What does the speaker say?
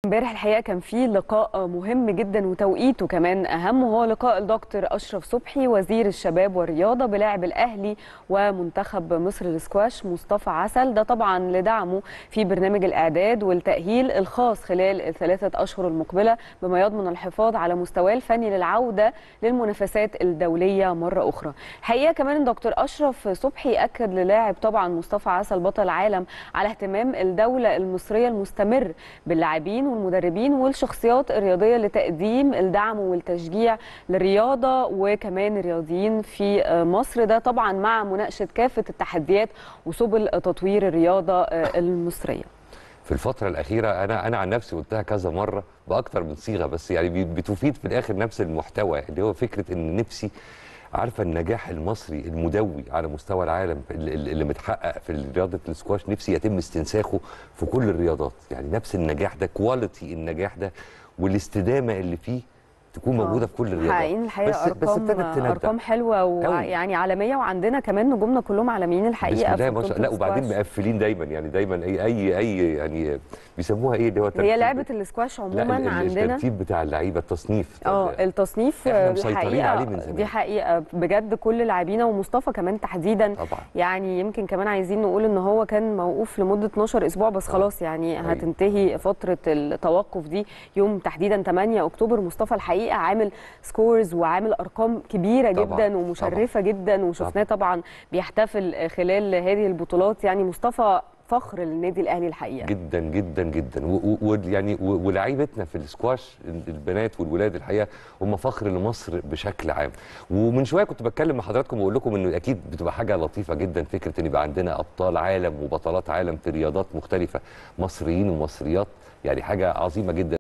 امبارح الحقيقه كان في لقاء مهم جدا وتوقيته كمان اهم وهو لقاء الدكتور اشرف صبحي وزير الشباب والرياضه بلاعب الاهلي ومنتخب مصر للسكواش مصطفى عسل ده طبعا لدعمه في برنامج الاعداد والتاهيل الخاص خلال الثلاثه اشهر المقبله بما يضمن الحفاظ على مستواه الفني للعوده للمنافسات الدوليه مره اخرى. الحقيقه كمان الدكتور اشرف صبحي اكد للاعب طبعا مصطفى عسل بطل العالم على اهتمام الدوله المصريه المستمر باللاعبين والمدربين والشخصيات الرياضيه لتقديم الدعم والتشجيع للرياضه وكمان الرياضيين في مصر ده طبعا مع مناقشه كافه التحديات وسبل تطوير الرياضه المصريه. في الفترة الأخيرة أنا أنا عن نفسي قلتها كذا مرة بأكتر من صيغة بس يعني بتفيد في الآخر نفس المحتوى اللي هو فكرة إن نفسي عارفه النجاح المصري المدوي على مستوى العالم اللي متحقق في رياضه السكواش نفسي يتم استنساخه في كل الرياضات يعني نفس النجاح ده كواليتي النجاح ده والاستدامه اللي فيه تكون موجوده في كل الرياضات حقيقيين الحقيقه بس ارقام بس ارقام حلوه ويعني عالميه وعندنا كمان نجومنا كلهم عالميين الحقيقه بسم الله ما شاء لا وبعدين مقفلين دايما يعني دايما اي اي اي يعني بيسموها ايه اللي هو هي لعبه الاسكواش عموما لا عندنا الترتيب بتاع اللعيبه التصنيف اه التصنيف احنا مسيطرين عليه من زمان دي حقيقه بجد كل لاعبينا ومصطفى كمان تحديدا طبعا يعني يمكن كمان عايزين نقول ان هو كان موقوف لمده 12 اسبوع بس خلاص يعني أيوة. هتنتهي فتره التوقف دي يوم تحديدا 8 اكتوبر مصطفى الحقيقه عامل سكورز وعامل ارقام كبيره طبعا. جدا ومشرفه طبعا. جدا وشفناه طبعا بيحتفل خلال هذه البطولات يعني مصطفى فخر للنادي الاهلي الحقيقه جدا جدا جدا ويعني ولاعيبتنا في السكواش البنات والولاد الحقيقه هم فخر لمصر بشكل عام ومن شويه كنت بتكلم مع حضراتكم واقول لكم انه اكيد بتبقى حاجه لطيفه جدا فكره ان يبقى عندنا ابطال عالم وبطلات عالم في رياضات مختلفه مصريين ومصريات يعني حاجه عظيمه جدا